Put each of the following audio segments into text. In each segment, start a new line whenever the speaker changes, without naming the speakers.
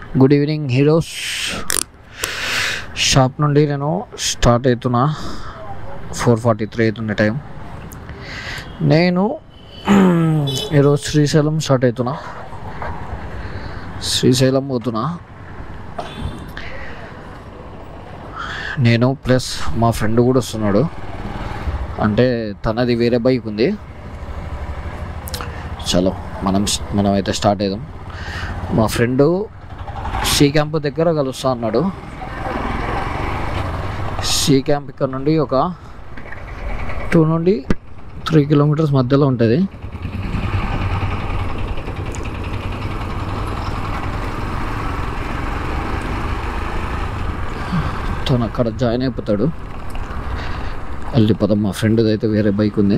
Good evening heroes shop నుండి నేను start అవుతున్నా ఫోర్ ఫార్టీ త్రీ అవుతుంది టైం నేను ఈరోజు శ్రీశైలం స్టార్ట్ అవుతున్నా శ్రీశైలం పోతున్నా నేను ప్లస్ మా ఫ్రెండ్ కూడా వస్తున్నాడు అంటే తనది వేరే బైక్ ఉంది చలో మనం మనం అయితే స్టార్ట్ అవుదాం మా ఫ్రెండు సి క్యాంప్ దగ్గర కలుస్తా అన్నాడు సి క్యాంప్ ఇక్కడ నుండి ఒక టూ నుండి త్రీ కిలోమీటర్స్ మధ్యలో ఉంటుంది తను అక్కడ జాయిన్ అయిపోతాడు వెళ్ళిపోతాం మా ఫ్రెండ్ది అయితే వేరే బైక్ ఉంది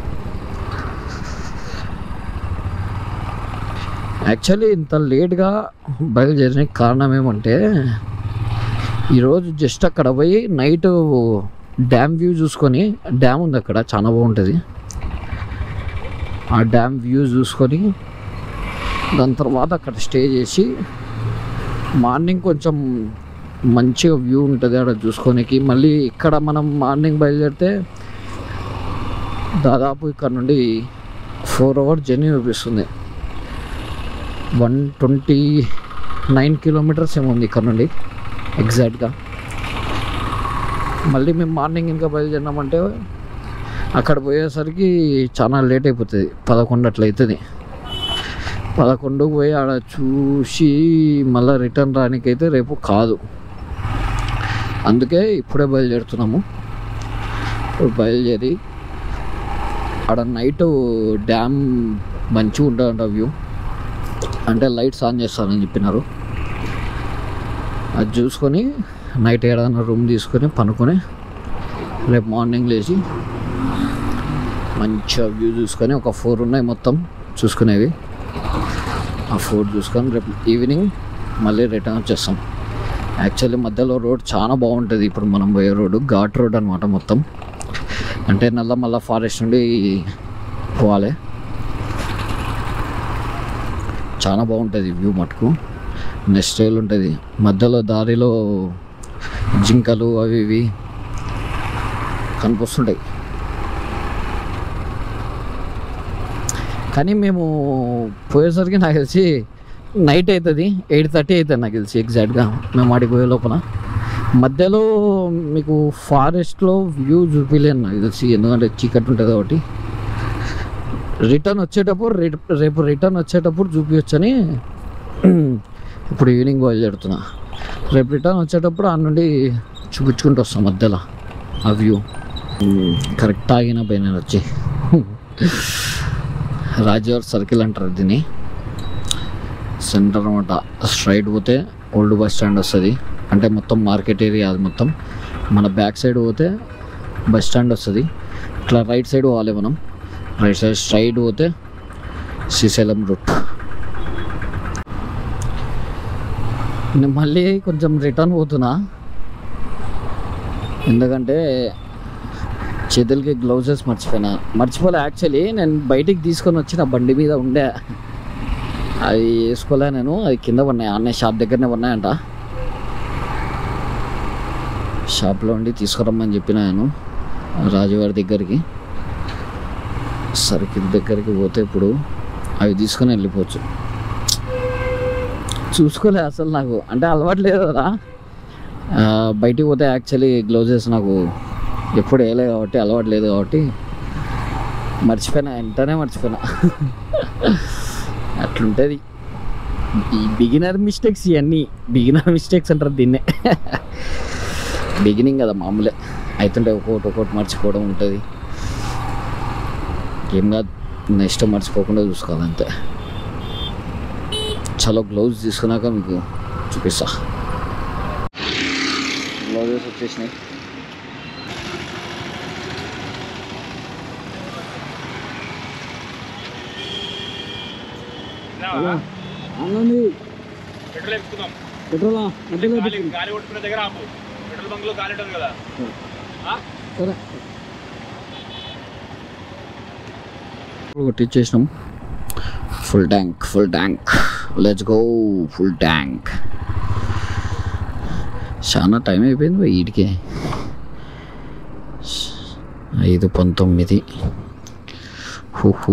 యాక్చువల్లీ ఇంత లేట్గా బయలుదేరిన కారణం ఏమంటే ఈరోజు జస్ట్ అక్కడ పోయి నైట్ డ్యామ్ వ్యూ చూసుకొని డ్యామ్ ఉంది అక్కడ చాలా బాగుంటుంది ఆ డ్యామ్ వ్యూ చూసుకొని దాని తర్వాత అక్కడ స్టే చేసి మార్నింగ్ కొంచెం మంచిగా వ్యూ ఉంటుంది అక్కడ చూసుకోనికి మళ్ళీ ఇక్కడ మనం మార్నింగ్ బయలుదేరితే దాదాపు ఇక్కడ నుండి ఫోర్ అవర్ జర్నీ చూపిస్తుంది వన్ ట్వంటీ నైన్ కిలోమీటర్స్ ఏమో ఉంది ఇక్కడ నుండి ఎగ్జాక్ట్గా మళ్ళీ మేము మార్నింగ్ ఇంకా బయలుదేరినామంటే అక్కడ పోయేసరికి చాలా లేట్ అయిపోతుంది పదకొండు అట్లా అవుతుంది పదకొండుకు పోయి ఆడ చూసి మళ్ళీ రిటర్న్ రానికైతే రేపు కాదు అందుకే ఇప్పుడే బయలుదేరుతున్నాము ఇప్పుడు బయలుదేరి ఆడ నైట్ డ్యామ్ మంచిగా ఉంటుందంట వ్యూ అంటే లైట్స్ ఆన్ చేస్తారని చెప్పినారు అది చూసుకొని నైట్ ఏదైనా రూమ్ తీసుకొని పనుకొని రేపు మార్నింగ్ లేచి మంచిగా వ్యూ చూసుకొని ఒక ఫోర్ ఉన్నాయి మొత్తం చూసుకునేవి ఆ ఫోర్ చూసుకొని రేపు ఈవినింగ్ మళ్ళీ రిటర్న్ వచ్చేస్తాం యాక్చువల్లీ మధ్యలో రోడ్ చాలా బాగుంటుంది ఇప్పుడు మనం పోయే రోడ్డు ఘాట్ రోడ్ అనమాట మొత్తం అంటే నల్ల మళ్ళా ఫారెస్ట్ నుండి పోవాలి చాలా బాగుంటుంది వ్యూ మటుకు నెక్స్ట్ లెవెల్ ఉంటుంది మధ్యలో దారిలో జింకలు అవి ఇవి కనిపిస్తుంటాయి కానీ మేము పోయేసరికి నాకు తెలిసి నైట్ అవుతుంది ఎయిట్ థర్టీ అవుతుంది నాకు తెలిసి ఎగ్జాక్ట్గా మేము ఆడికి పోయే లోపల మధ్యలో మీకు ఫారెస్ట్లో వ్యూ చూపించలేను నాకు తెలిసి ఎందుకంటే చీకటి ఉంటుంది కాబట్టి రిటర్న్ వచ్చేటప్పుడు రేపు రేపు రిటర్న్ వచ్చేటప్పుడు చూపించని ఇప్పుడు ఈవినింగ్ బయలుదేరుతున్నా రేపు రిటర్న్ వచ్చేటప్పుడు ఆ నుండి చూపించుకుంటూ వస్తాం మధ్యలో ఆ వ్యూ కరెక్ట్ ఆగిన పైన వచ్చి రాజవార్ సర్కిల్ అంటారు దీన్ని సెంటర్ అనమాట స్ట్రైట్ పోతే ఓల్డ్ బస్ స్టాండ్ వస్తుంది అంటే మొత్తం మార్కెట్ ఏరియా అది మొత్తం మన బ్యాక్ సైడ్ పోతే బస్ స్టాండ్ వస్తుంది ఇట్లా రైట్ సైడ్ పోవాలి మనం రైట్ సైడ్ స్ట్రైట్ పోతే శ్రీశైలం రూట్ నేను మళ్ళీ కొంచెం రిటర్న్ పోతున్నా ఎందుకంటే చేతులకి గ్లౌజెస్ మర్చిపోయినా మర్చిపోలే యాక్చువల్లీ నేను బయటికి తీసుకొని వచ్చిన బండి మీద ఉండే అవి వేసుకోలే నేను అది కింద ఉన్నాయి అన్నీ షాప్ దగ్గరనే ఉన్నాయంట షాప్లో ఉండి తీసుకురమ్మని చెప్పిన నేను రాజుగారి దగ్గరికి సర్కిల్ దగ్గరికి పోతే ఇప్పుడు అవి తీసుకొని వెళ్ళిపోవచ్చు చూసుకోలే అసలు నాకు అంటే అలవాటు లేదు కదా ఆ, బయటికి పోతే యాక్చువల్లీ గ్లౌజెస్ నాకు ఎప్పుడు వేయలేదు కాబట్టి అలవాటు లేదు కాబట్టి మర్చిపోయినా వెంటనే మర్చిపోయినా అట్లుంటుంది ఈ బిగినర్ మిస్టేక్స్ ఇవన్నీ బిగినర్ మిస్టేక్స్ అంటారు దీన్నే బిగినింగ్ కదా మామూలే అవుతుంటే ఒక్కొక్కటి ఒక్కొక్కటి మర్చిపోవడం ఉంటుంది ఏం కాదు నెక్స్ట్ మర్చిపోకుండా చూసుకోవాలి అంతే చలో గ్లౌజ్ తీసుకున్నాక మీకు చూపిస్తా గ్లౌజెస్ వచ్చేసినాయి అవునండి
పెట్రోల్ ఎక్కుతున్నాం
పెట్రోలా
గాలి గాలి కొట్టుకునే దగ్గర ఆపు పెట్రోల్ బంక్ లో గాలి ఉంటుంది కదా ఆ?
సరే కొట్టించేసినాం full tank full tank let's go full tank చాలా టైం అయిపోయింది పోయి వీటికి ఐదు పంతొమ్మిది హుహూ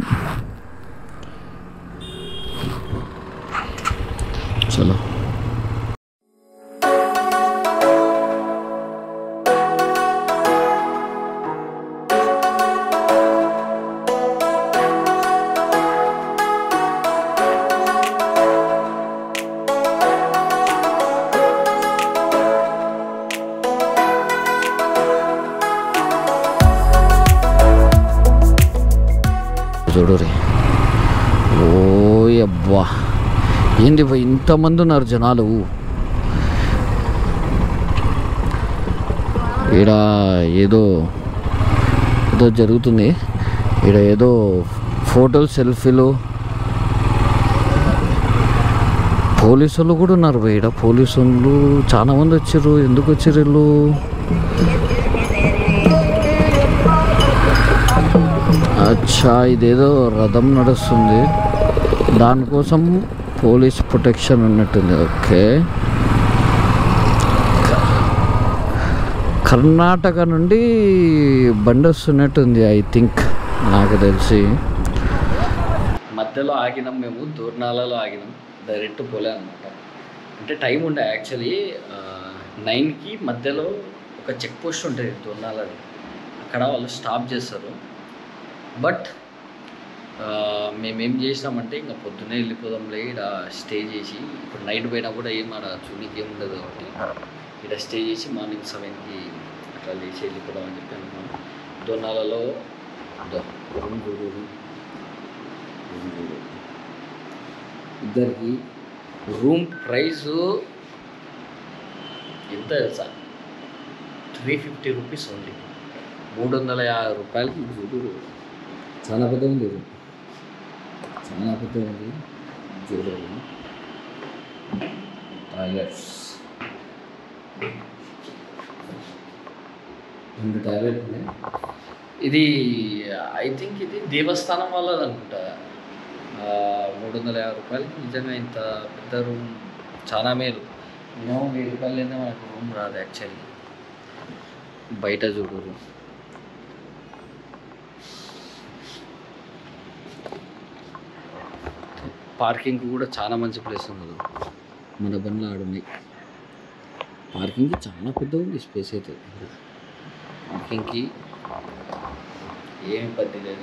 చలో చూడు రే ఓయ్ అబ్బా ఏంది ఇవ్వ ఇంతమంది ఉన్నారు జనాలు ఈడ ఏదో ఏదో జరుగుతుంది ఈడ ఏదో ఫోటోలు సెల్ఫీలు పోలీసు వాళ్ళు కూడా ఉన్నారు బా ఈడ పోలీసు వాళ్ళు చాలా మంది వచ్చారు ఎందుకు వచ్చారు వీళ్ళు అచ్చా ఇదేదో రథం నడుస్తుంది దానికోసం పోలీస్ ప్రొటెక్షన్ ఉన్నట్టుంది ఓకే కర్ణాటక నుండి బండి వస్తున్నట్టుంది ఐ థింక్ నాకు తెలిసి మధ్యలో ఆగినాం మేము దూర్నాలలో ఆగినాం డైరెక్ట్ పోలే అనమాట అంటే టైం ఉండే యాక్చువల్లీ నైన్కి మధ్యలో ఒక చెక్ పోస్ట్ ఉంటుంది దూర్నాలని అక్కడ వాళ్ళు స్టాప్ చేస్తారు బట్ మేమేం చేసినామంటే ఇంకా పొద్దున్నే వెళ్ళిపోదాంలే ఇక్కడ స్టే చేసి ఇప్పుడు నైట్ పోయినా కూడా ఏం ఆడ చూడడానికి ఏం ఉండదు కాబట్టి ఇక్కడ స్టే చేసి మార్నింగ్ సెవెన్కి అట్లా లేచి వెళ్ళిపోదాం అని చెప్పి అనుకున్నాం దొన్నాలలో రూమ్ చూడు రూమ్ చూడు ఇద్దరికి రూమ్ ప్రైస్ ఎంత తెలుసా త్రీ ఫిఫ్టీ రూపీస్ ఓన్లీ మూడు వందల యాభై రూపాయలకి చూడు చాలా పెద్ద ఉంది ఇది చాలా పెద్ద ఉంది చూడండి టాయిలెట్స్ రెండు టాయిలెట్ ఉన్నాయి ఇది ఐ థింక్ ఇది దేవస్థానం వాళ్ళది అనుకుంటా ఆ, మూడు వందల యాభై రూపాయలకి నిజంగా ఇంత పెద్ద రూమ్ చాలా మేలు మినిమం వెయ్యి రూపాయలు లేదా మనకు రూమ్ రాదు యాక్చువల్లీ బయట చూడు room. పార్కింగ్ కూడా చాలా మంచి ప్లేస్ ఉంది మన బండ్లు ఆడుంది పార్కింగ్కి చాలా పెద్ద ఉంది స్పేస్ అయితే పార్కింగ్కి ఏం ఇబ్బంది లేదు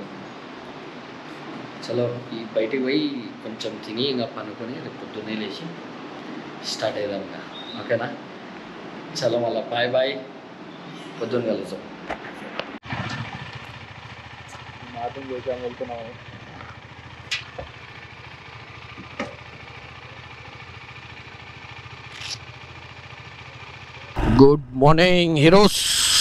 చలో ఈ బయటికి పోయి కొంచెం తిని ఇంకా పనుకొని రేపు పొద్దున్నే లేచి స్టార్ట్ అయ్యాం ఇంకా ఓకేనా చలో మళ్ళీ బాయ్ బాయ్ పొద్దున్న కలుద్దాం
మార్నింగ్ చేసాము వెళ్తున్నాము
గుడ్ మార్నింగ్ హీరోస్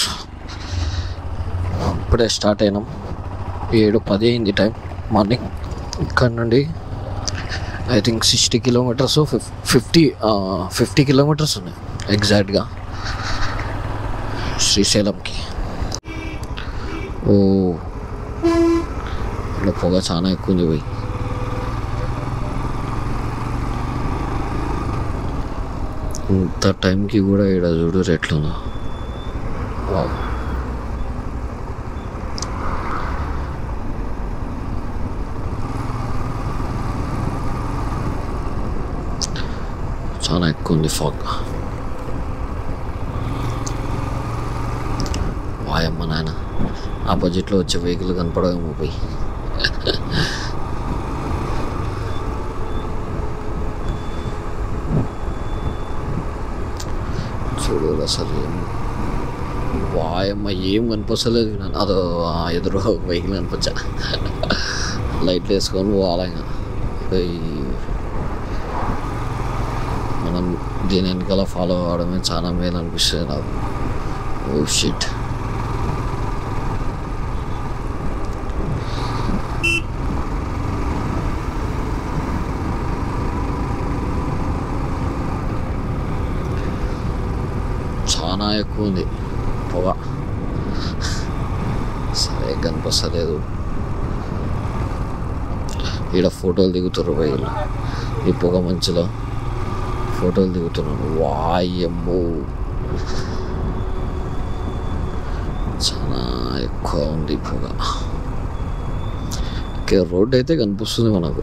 ఇప్పుడే స్టార్ట్ అయినాం ఏడు పది అయింది టైం మార్నింగ్ ఇక్కడ నుండి I think sixty kilometres fifty fifty kilometres ఉన్నాయి ఎగ్జాక్ట్గా శ్రీశైలంకి ఓ ఇక్కడ పొగ చాలా ఎక్కువ ఉంది పోయి ఇంత టైంకి కూడా ఇక్కడ చూడు ఎట్లుందో వావ్. చాలా ఎక్కువ ఉంది ఫాగ్ వాయమ్మ నాయన ఆపోజిట్లో వచ్చే వెహికల్ కనపడవేమో పోయి చూడు అసలు ఏం వాయమ్మ ఏం కనిపించలేదు నాకు అదో ఆ ఎదురు వెహికల్ కనిపించా లైట్లు వేసుకొని పోవాలి ఇంకా ఇక ఈ మనం దీని వెనకాల ఫాలో అవడమే చాలా మేలు అనిపిస్తుంది నాకు ఓ షిట్ చాలా ఎక్కువ ఉంది పొగ సరే కనిపిస్తలేదు ఈడ ఫోటోలు దిగుతారు వీళ్ళు ఈ పొగ మంచులో ఫోటోలు దిగుతున్నాడు వాయమ్మో చాలా ఎక్కువ ఉంది ఈ పొగ ఓకే రోడ్ అయితే కనిపిస్తుంది మనకు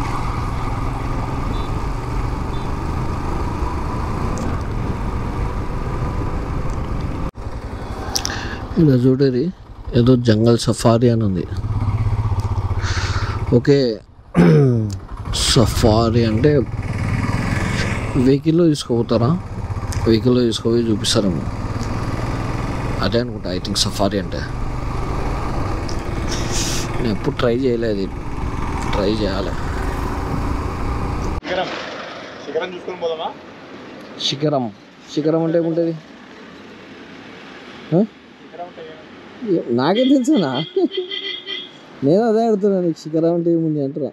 ఇలా చూడేది ఏదో జంగల్ సఫారీ అని ఉంది ఓకే సఫారీ అంటే వెహికల్లో తీసుకుపోతారా వెహికల్లో తీసుకుపోయి చూపిస్తారేమో అదే అనుకుంటా ఐ థింక్ సఫారీ అంటే నేను ఎప్పుడు ట్రై చేయలేదు ట్రై చేయాలి
శిఖరం శిఖరం చూసుకొని పోదామా
శిఖరం శిఖరం అంటే ఏముంటుంది ఆ?
శిఖరం అంటే
ఏ- నాకే తెలుసానా నేను అదే అడుగుతున్నా నీకు శిఖరం అంటే ఏముంది అంటున్నా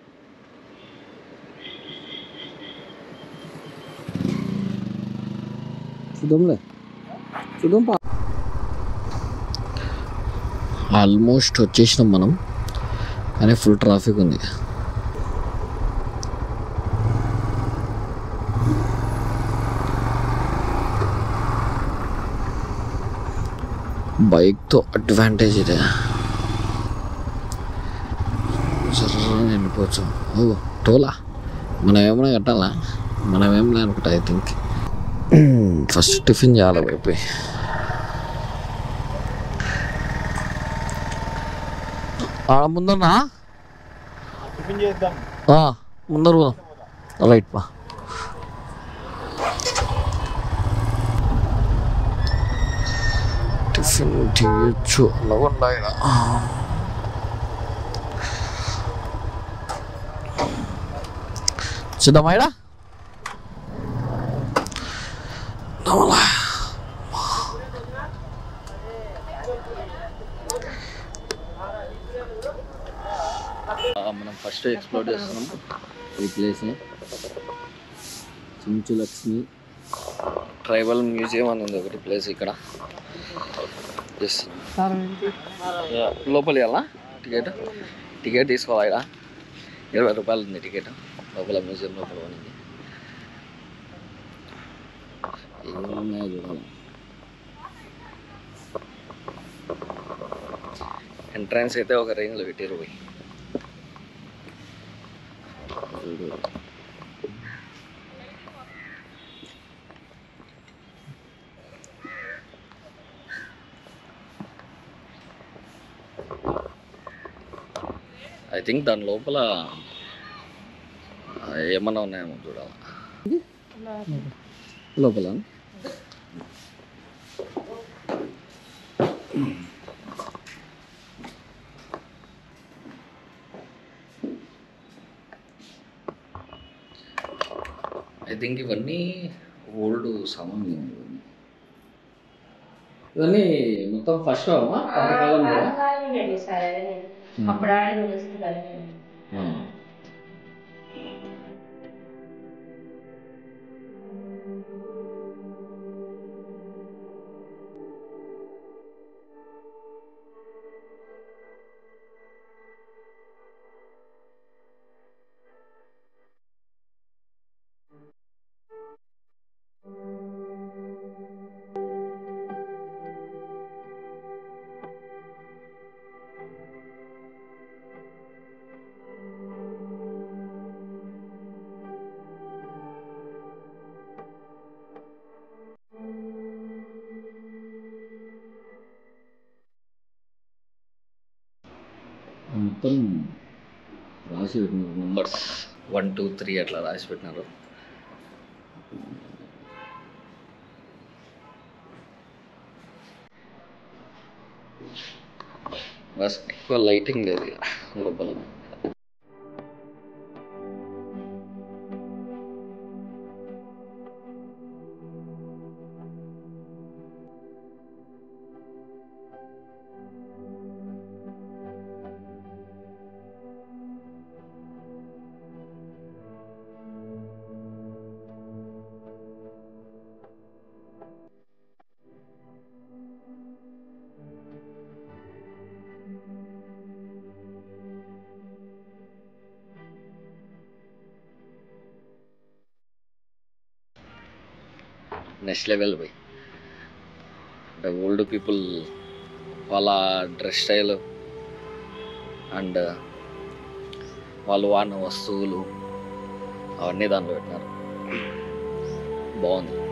చూద్దాంలే చూద్దాం పా ఆల్మోస్ట్ వచ్చేసినాం మనం కానీ ఫుల్ ట్రాఫిక్ ఉంది బైక్తో అడ్వాంటేజ్ ఇదే జర్రని వెళ్ళిపోవచ్చు ఓ టోలా మనం ఏమైనా కట్టాలా మనం ఏం అనుకుంటా ఐ థింక్ ఫస్ట్ టిఫిన్ చేయాలి వైపు ఆడ ముందన్నా
టిఫిన్ చేద్దాం
ముందరు రైట్ పా టిఫిన్ చేయొచ్చు అనుకుండా ఆయన సిద్ధమాయడా నమలా మనం ఫస్ట్ ఎక్స్ప్లోర్ చేస్తున్నాం ఈ ప్లేస్ని చించు లక్ష్మి ట్రైబల్ మ్యూజియం అని ఉంది ఒకటి ప్లేస్ ఇక్కడ ఎస్ లోపల వెళ్ళా టికెట్ టికెట్ తీసుకోవాలి ఇక్కడ ఇరవై రూపాయలు ఉంది టికెట్ లోపల మ్యూజియం లోపల ఉంది ఏమున్నాయో చూడాలి ఎంట్రన్స్ అయితే ఒక రేంజ్లో పెట్టారు పోయి చూడు ఐ థింక్ దాని లోపల ఆ, ఏమన్నా ఉన్నాయేమో చూడాలి లోపల ఐ థింక్ ఇవన్నీ ఓల్డ్ సామాన్లు ఇవన్నీ ఇవన్నీ మొత్తం ఫస్ట్ అమ్మా పాతకాలంలో
అప్పుడు ఆయన వస్తున్నారు
మొత్తం రాసి పెట్టినారు నెంబర్స్ వన్ టూ త్రీ అట్లా రాసి పెట్టినారు బస్ ఎక్కువ లైటింగ్ లేదు ఇక లోపల నెక్స్ట్ లెవెల్ పోయి అంటే ఓల్డ్ పీపుల్ వాళ్ళ డ్రెస్ స్టైల్ అండ్ వాళ్ళు వాడిన వస్తువులు అవన్నీ దాంట్లో పెట్టినారు బాగుంది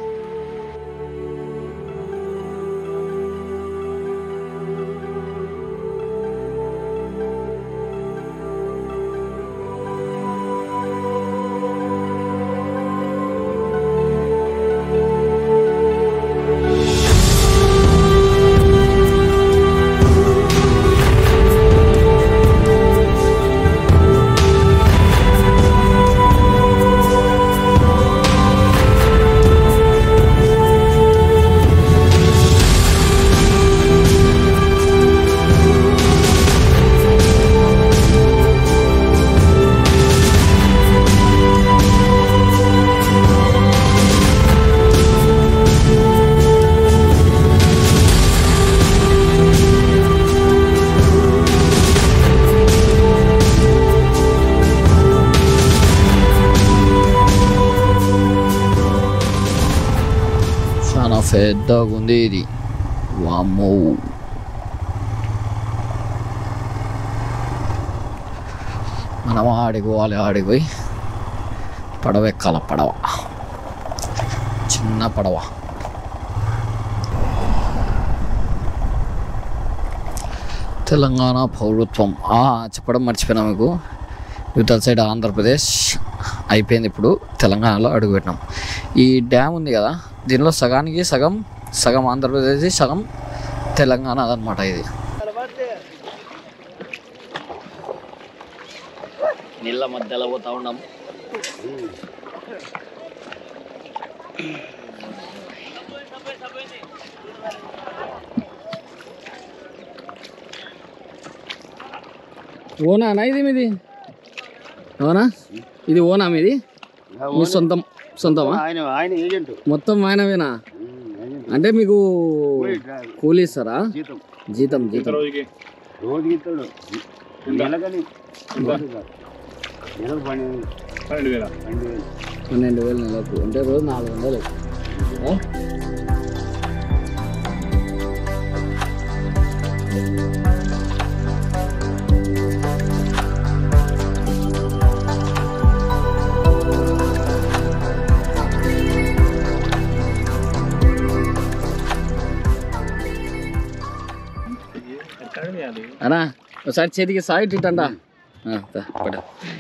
చాలా పెద్దగా ఉంది ఇది వామ్మో మనం ఆడికి పోవాలి ఆడికి పోయి పడవ ఎక్కాల పడవ చిన్న పడవ తెలంగాణ పౌరత్వం ఆ, చెప్పడం మర్చిపోయినా మీకు యువతల సైడ్ ఆంధ్రప్రదేశ్ అయిపోయింది ఇప్పుడు తెలంగాణలో అడుగుపెట్టినాం ఈ డ్యామ్ ఉంది కదా దీనిలో సగానికి సగం సగం ఆంధ్రప్రదేశ్ సగం తెలంగాణ అదనమాట ఇది నీళ్ళ మధ్యలో పోతా ఉన్నాం ఓనా ఇది మీది అవునా ఇది ఓనా మీది మీ సొంతం సొంతమా
ఆయన ఆయన ఏజెంట్
మొత్తం ఆయనవేనా అంటే మీకు కూలీ ఇస్తారా
జీతం
జీతం
ఇంత
జీతం
రోజుకి
రోజుకి ఇస్తాడు నెలకని రోజు కాదు. నెలకు పన్నెండు
పన్నెండు వేల
పన్నెండు వేలు
పన్నెండు వేలు నెలకు అంటే రోజు నాలుగు వందలు ఆ? అన్నా ఒకసారి చేతికి సాయి ఇట్టండా పడ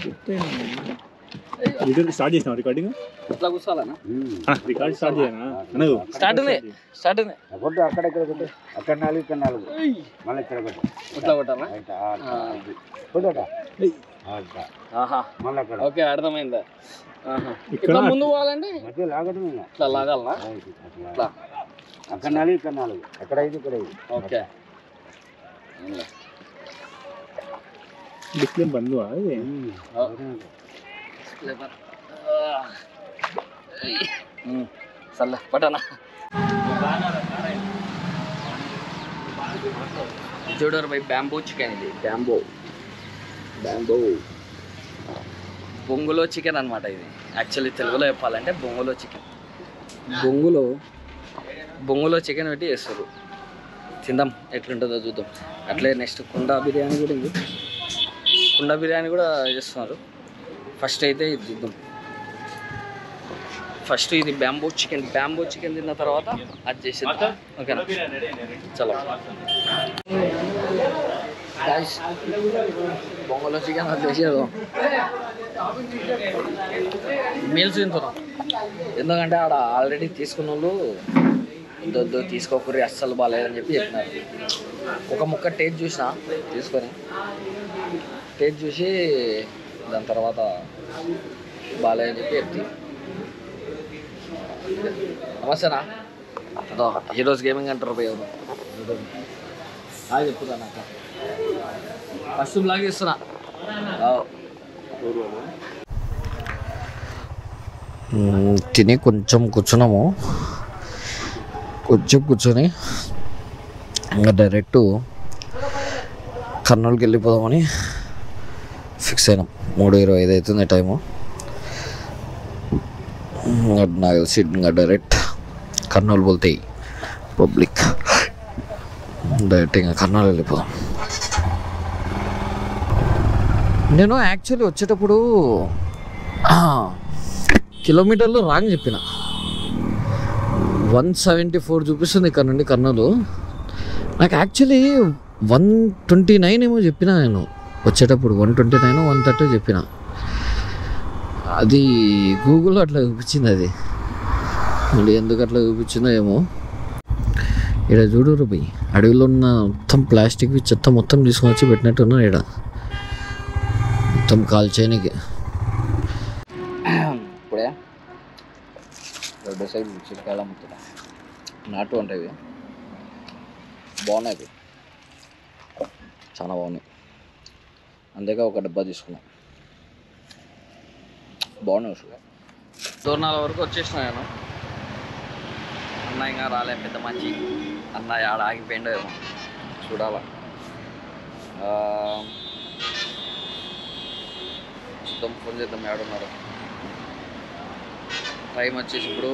రికార్డ్ స్టార్ట్ చేసినావు రికార్డింగ్
ఇట్లా కూర్చోవాలన్నా
రికార్డ్ స్టార్ట్ చేయనా అనగు
స్టార్ట్ ఉంది స్టార్ట్ ఉంది
కొట్టు అక్కడ ఇక్కడ కొట్టు అక్కడ నాలుగు ఇక్కడ నాలుగు మళ్ళీ ఇక్కడ కొట్టు
ఇట్లా కొట్టాలా
అయితే ఆ, ఆ, అది. కొట్టు అక్కడ. ఆ, అక్కడ.
ఆహా
మళ్ళీ అక్కడ
ఓకే అర్థమైందా ఆహా.
ఇక్కడ
ఇట్లా ముందు పోవాలంటే
మధ్య లాగడం ఇంకా.
ఇట్లా లాగాలనా
రైట్, అట్లా.
ఇట్లా
అక్కడ నాలుగు ఇక్కడ నాలుగు అక్కడ ఐదు ఇక్కడ ఐదు
ఓకే
డిస్ప్లే బంద్ ఇది
ఉమ్.
ఆ. సర్లే పట్టనా చూడరు బై బ్యాంబూ చికెన్ ఇది బ్యాంబో బ్యాంబో బొంగులో చికెన్ అనమాట ఇది యాక్చువల్లీ తెలుగులో చెప్పాలంటే బొంగులో చికెన్ బొంగులో బొంగులో చికెన్ పెట్టి చేస్తారు తిందాం ఎట్లుంటుందో చూద్దాం అట్లే నెక్స్ట్ కుండా బిర్యానీ కూడా ఉంది కుండా బిర్యానీ కూడా చేస్తున్నారు ఫస్ట్ అయితే ఇది చూద్దాం ఫస్ట్ ఇది బ్యాంబో చికెన్ బ్యాంబో చికెన్ తిన్న తర్వాత అది చేసేద్దాం ఓకేనా చలో Guys, బొంగలో చికెన్ అది చేసేది మీల్స్ తింటున్నాం ఎందుకంటే ఆడ ఆల్రెడీ తీసుకున్న వాళ్ళు వద్దు తీసుకోకూరి అస్సలు బాగాలేదని చెప్పి చెప్పినారు ఒక ముక్క టేస్ట్ చూసిన తీసుకొని టేస్ట్ చూసి దాని తర్వాత బాగాలేదని చెప్పి చెప్తి నమస్తేనా అదో హీరోస్ గేమింగ్ అంటారు పోయి ఎవరు చెప్పుదా నాకు ఫస్ట్ బ్లాగ్ ఇస్తున్నా తిని కొంచెం కూర్చున్నాము కొంచెం కూర్చొని ఇంకా డైరెక్ట్ కర్నూలుకి వెళ్ళిపోదామని ఫిక్స్ అయినాం మూడు ఇరవై ఐదు అవుతుంది టైము ఇంకా నాకు తెలిసి ఇంకా డైరెక్ట్ కర్నూలు బోల్తాయి పబ్లిక్ డైరెక్ట్ ఇంకా కర్నూలు వెళ్ళిపోదాం నేను యాక్చువల్లీ వచ్చేటప్పుడు ఆ, కిలోమీటర్లు రాంగ్ చెప్పిన వన్ సెవెంటీ ఫోర్ చూపిస్తుంది ఇక్కడ నుండి కర్నూలు నాకు యాక్చువల్లీ వన్ ట్వంటీ నైన్ ఏమో చెప్పిన నేను వచ్చేటప్పుడు one twenty nine one thirty చెప్పిన అది గూగుల్లో అట్లా చూపించింది అది మళ్ళీ ఎందుకు అట్లా చూపించిందో ఏమో ఇక్కడ చూడు రూపి అడవిలో ఉన్న మొత్తం ప్లాస్టిక్ చెత్త మొత్తం తీసుకొని వచ్చి పెట్టినట్టున్నారు ఇక్కడ మొత్తం కాల్చేయనికి ఇప్పుడే రెండు సైడ్ చిరకాయలు అమ్ముతున్నా నాటు ఉంటాయి బాగున్నాయి ఇవి. చాలా బాగున్నాయి అందుకే ఒక డబ్బా తీసుకున్నాం బాగున్నాయి అసలు దూరణాల వరకు వచ్చేసిన నేను అన్న ఇంకా రాలే పెద్ద మంచి అన్న ఆడ ఆగిపోయిండో ఏమో చూడాలా ఆ, చూద్దాం ఫోన్ చేద్దాం ఏడున్నారు టైం వచ్చేసి ఇప్పుడు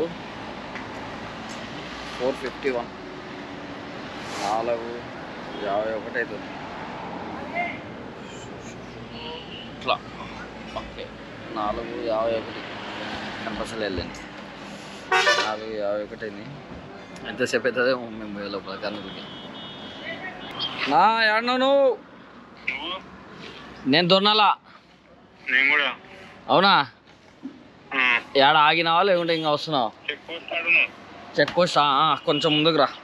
ఫోర్ ఫిఫ్టీ వన్ నాలుగు యాభై ఒకటి అవుతుంది ఇట్లా ఓకే నాలుగు యాభై ఒకటి కనిపించలే వెళ్ళింది నాలుగు యాభై ఒకటి అయింది ఎంతసేపు అవుతుందో మేము పోయే లోపల కర్నూలుకి నా ఏడను నేను దొర్నాలా
నేను కూడా
అవునా ఏడ ఆగినావా లేకుంటే ఇంకా వస్తున్నావా
చెక్ పోస్ట్ ఆడును
చెక్ పోస్ట్ ఆ, ఆ, కొంచెం ముందుకు రా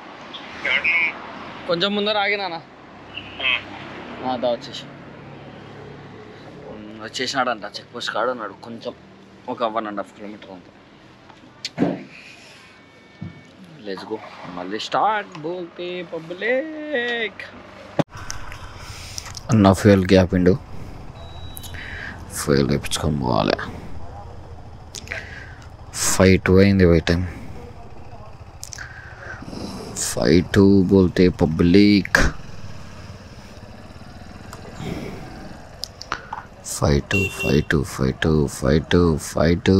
కొంచెం ముందర ఆగినానా దా వచ్చేసి ఉమ్, వచ్చేసినాడంట చెక్ పోస్ట్ కాడు అన్నాడు కొంచెం ఒక వన్ అండ్ హాఫ్ కిలోమీటర్ అంత లెట్స్ గో మళ్ళీ స్టార్ట్ బోల్తే పబ్లిక్ అన్న ఫ్యూయల్ గ్యాప్ ఇండు ఫ్యూయల్ వేపించుకొని పోవాలి ఫైవ్ టూ అయింది బై టైం फाइव टू बोलते public five two five two five two five two five two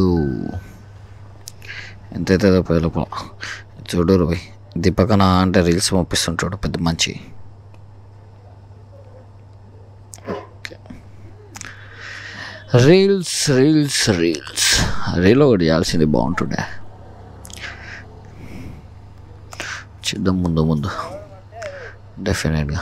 ఎంత అవుతుందో పై లోపల చూడు రవి ఇది పక్కన అంటే రీల్స్ పంపిస్తుంటాడు పెద్ద మంచి రీల్స్ రీల్స్ రీల్స్ రీల్ ఒకటి చేయాల్సింది బాగుంటుండే చూద్దాం ముందు ముందు డెఫినెట్గా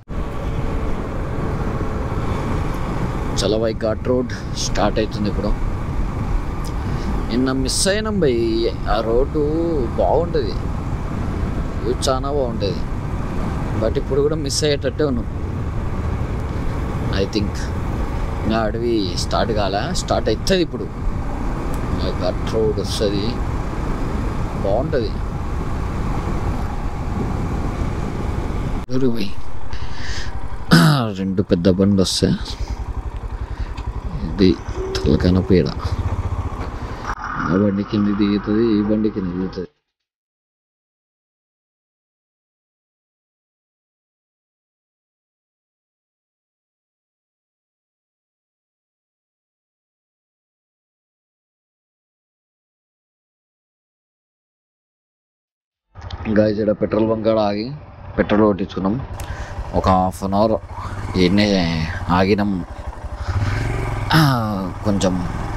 చలవై ఘాట్ రోడ్ స్టార్ట్ అవుతుంది ఇప్పుడు నిన్న మిస్ అయినాం బై ఆ రోడ్డు బాగుంటుంది వ్యూ చాలా బాగుంటుంది బట్ ఇప్పుడు కూడా మిస్ అయ్యేటట్టే ఉన్నాం ఐ థింక్ ఇంకా అడవి స్టార్ట్ కాలే స్టార్ట్ అవుతుంది ఇప్పుడు ఇంకా ఘాట్ రోడ్ వస్తుంది బాగుంటుంది పోయి రెండు పెద్ద బండ్లు వస్తాయి ఇది తలకన పీడ ఆ బండి కింద దిగుతుంది ఈ బండి కింద దిగుతుంది ఇంకా ఇక్కడ పెట్రోల్ బంక్ కాడ ఆగి పెట్రోల్ కొట్టించుకున్నాం ఒక హాఫ్ అన్ అవర్ ఎన్నే ఆగినాం ఆ, కొంచెం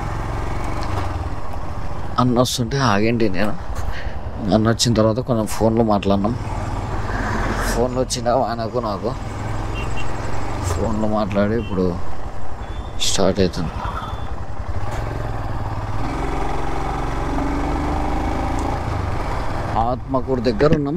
అన్న వస్తుంటే ఆగండి నేను అన్న వచ్చిన తర్వాత కొంచెం ఫోన్లో మాట్లాడినాం ఫోన్లో వచ్చిన ఆయనకు నాకు ఫోన్లో మాట్లాడి ఇప్పుడు స్టార్ట్ అవుతుంది ఆత్మకూరు దగ్గర ఉన్నాం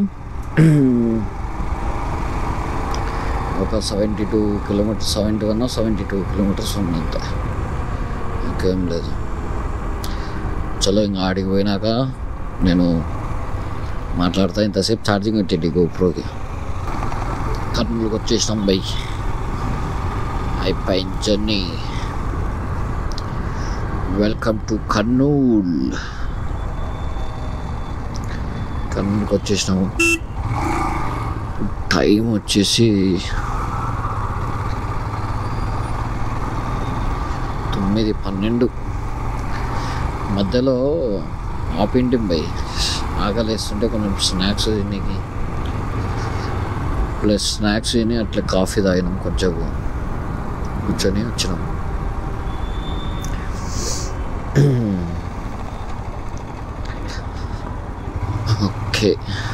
ఒక seventy two kilometres seventy one seventy two kilometres ఉన్నంత ఇంకేం లేదు చలో ఇంకా ఆడికి పోయినాక నేను మాట్లాడతా ఇంతసేపు ఛార్జింగ్ పెట్టండి గోప్రోకి కర్నూలుకి వచ్చేసినాం బై అయిపోయింది జర్నీ వెల్కమ్ టు కర్నూల్ కర్నూలుకి వచ్చేసినాము టైం వచ్చేసి తొమ్మిది పన్నెండు మధ్యలో ఆపింటి బై ఆకలిస్తుంటే కొంచెం స్నాక్స్ తినేకి ప్లస్ స్నాక్స్ తిని అట్లా కాఫీ తాగినాం కొంచెం కూర్చొని వచ్చినాం ఓకే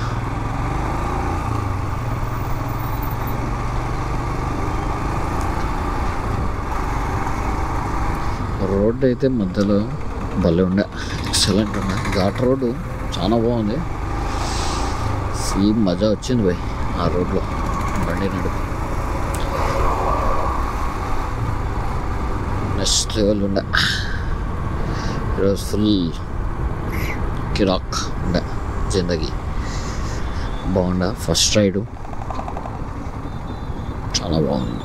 రోడ్డు అయితే మధ్యలో భలే ఉండే ఎక్సలెంట్ ఉండే ఘాట్ రోడ్డు చాలా బాగుంది ఫుల్ మజా వచ్చింది పోయి ఆ రోడ్లో బండి నడుపు నెక్స్ట్ లెవెల్ ఉండే ఈరోజు ఫుల్ కిరాక్ ఉండే జిందగీ బాగుండే ఫస్ట్ రైడు చాలా బాగుంది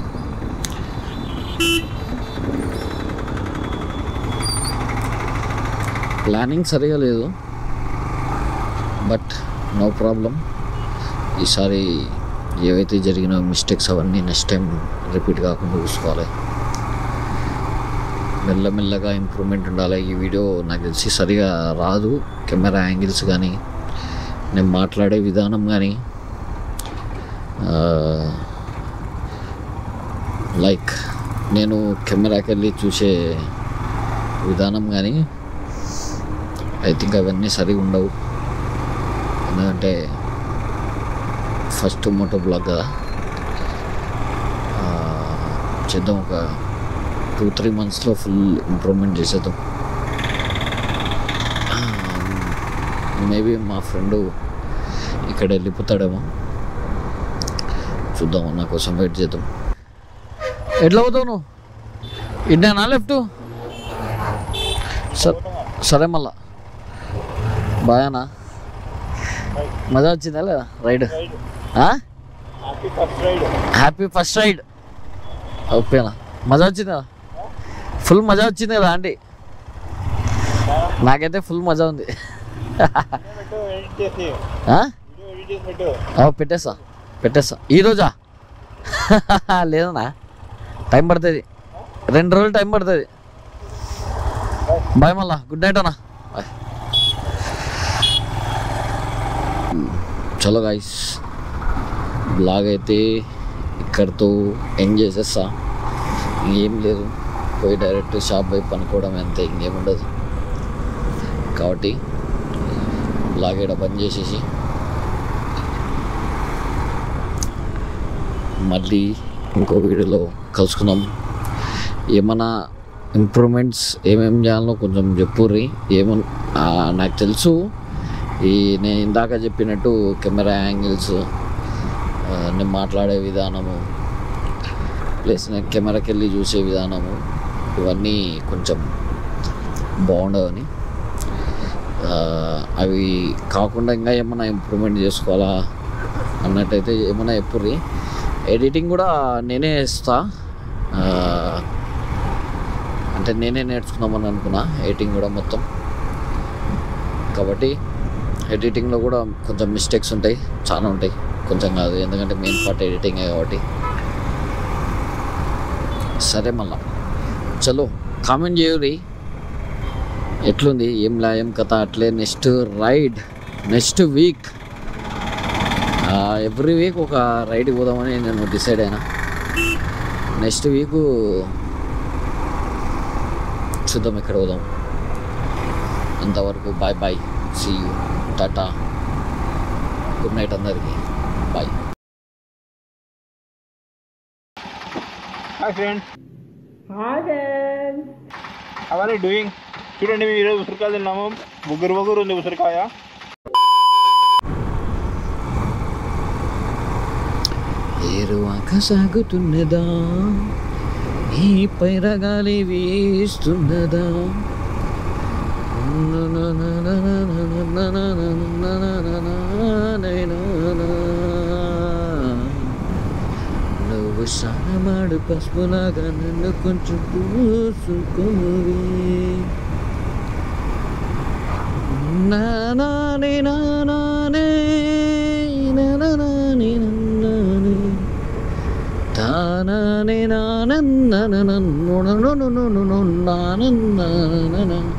ప్లానింగ్ సరిగా లేదు బట్ నో ప్రాబ్లం ఈసారి ఏవైతే జరిగిన మిస్టేక్స్ అవన్నీ నెక్స్ట్ టైం రిపీట్ కాకుండా చూసుకోవాలి మెల్లమెల్లగా ఇంప్రూవ్మెంట్ ఉండాలి ఈ వీడియో నాకు తెలిసి సరిగా రాదు కెమెరా యాంగిల్స్ కానీ నేను మాట్లాడే విధానం కానీ లైక్ నేను కెమెరాకి వెళ్ళి చూసే విధానం కానీ ఐ థింక్ అవన్నీ సరిగా ఉండవు ఎందుకంటే ఫస్ట్ మోటో బ్లాగ్ కదా ఆ, చేద్దాం ఒక టూ త్రీ మంత్స్లో ఫుల్ ఇంప్రూవ్మెంట్ చేసేద్దాం మేబీ మా ఫ్రెండ్ ఇక్కడ వెళ్ళిపోతాడేమో చూద్దాం నా కోసం వెయిట్ చేద్దాం ఎట్లా అవుతావు నువ్వు ఇడ్డానా లెఫ్ట్ సరే సరే మళ్ళా బాగానా మజా వచ్చిందా లేదా ride
happy first ride
happy first ride ఓకేనా మజా వచ్చిందా ఫుల్ మజా వచ్చింది కదా ఆంటీ నాకైతే ఫుల్ మజా ఉంది
పెట్టు ఎడిట్ చేసి
ఆ?
వీడియో ఎడిట్ చేసి పెట్టు
ఆ, పెట్టేస్తా పెట్టేస్తా ఈరోజా లేదన్నా టైం పడుతుంది రెండు రోజులు టైం పడుతుంది బాయ్ మళ్ళా గుడ్ నైట్ అన్న బాయ్ చలో గాయస్ బ్లాగ్ అయితే ఇక్కడితో ఎండ్ చేసేస్తా ఇంకేం లేదు పోయి డైరెక్ట్ షాప్ పోయి పనుకోవడం అంతే ఇంకేం ఉండదు కాబట్టి బ్లాగ్ ఇక్కడ బంద్ చేసేసి మళ్ళీ ఇంకో వీడియోలో కలుసుకుందాం ఏమన్నా ఇంప్రూవ్మెంట్స్ ఏమేమి చేయాలో కొంచెం చెప్పుర్రి ఏమన్ ఆ, నాకు తెలుసు ఈ నేను ఇందాక చెప్పినట్టు కెమెరా యాంగిల్స్ ఆ, నేను మాట్లాడే విధానము ప్లస్ నేను కెమెరాకి వెళ్ళి చూసే విధానము ఇవన్నీ కొంచెం బాగుండవని ఆ, అవి కాకుండా ఇంకా ఏమైనా ఇంప్రూవ్మెంట్ చేసుకోవాలా అన్నట్టయితే ఏమైనా ఎప్పుర్రి ఎడిటింగ్ కూడా నేనే ఇస్తా ఆ, అంటే నేనే నేర్చుకుందామని అనుకున్నా ఎడిటింగ్ కూడా మొత్తం కాబట్టి ఎడిటింగ్లో కూడా కొంచెం మిస్టేక్స్ ఉంటాయి చాలా ఉంటాయి కొంచెం కాదు ఎందుకంటే మెయిన్ పార్ట్ ఎడిటింగే కాబట్టి సరే మళ్ళా చలో కామెంట్ చేయరి ఎట్లుంది ఏం లా ఏం కథ అట్లే next ride next week every week ఒక రైడ్కి పోదామని నేను డిసైడ్ అయినా నెక్స్ట్ వీక్ చూద్దాం ఎక్కడ పోదాం అంతవరకు బాయ్ బాయ్ సీ యూ టాటా గుడ్ నైట్ అందరికీ bye
hi friends how are doing చూడండి మేము ఈరోజు ఉసిరికాయ తిన్నాము ముగ్గురు ముగ్గురు ఉంది ఉసిరికాయ
ఏరువాక సాగుతున్నదా ఈ పైరగాలి వీస్తున్నదా నువ్వు సానమాడు పసుపులాగా నన్ను కొంచెం పూసుకోవే నానానే నానానే నానానే నానానే తానానే నానన్నననన్ను నానన్నననన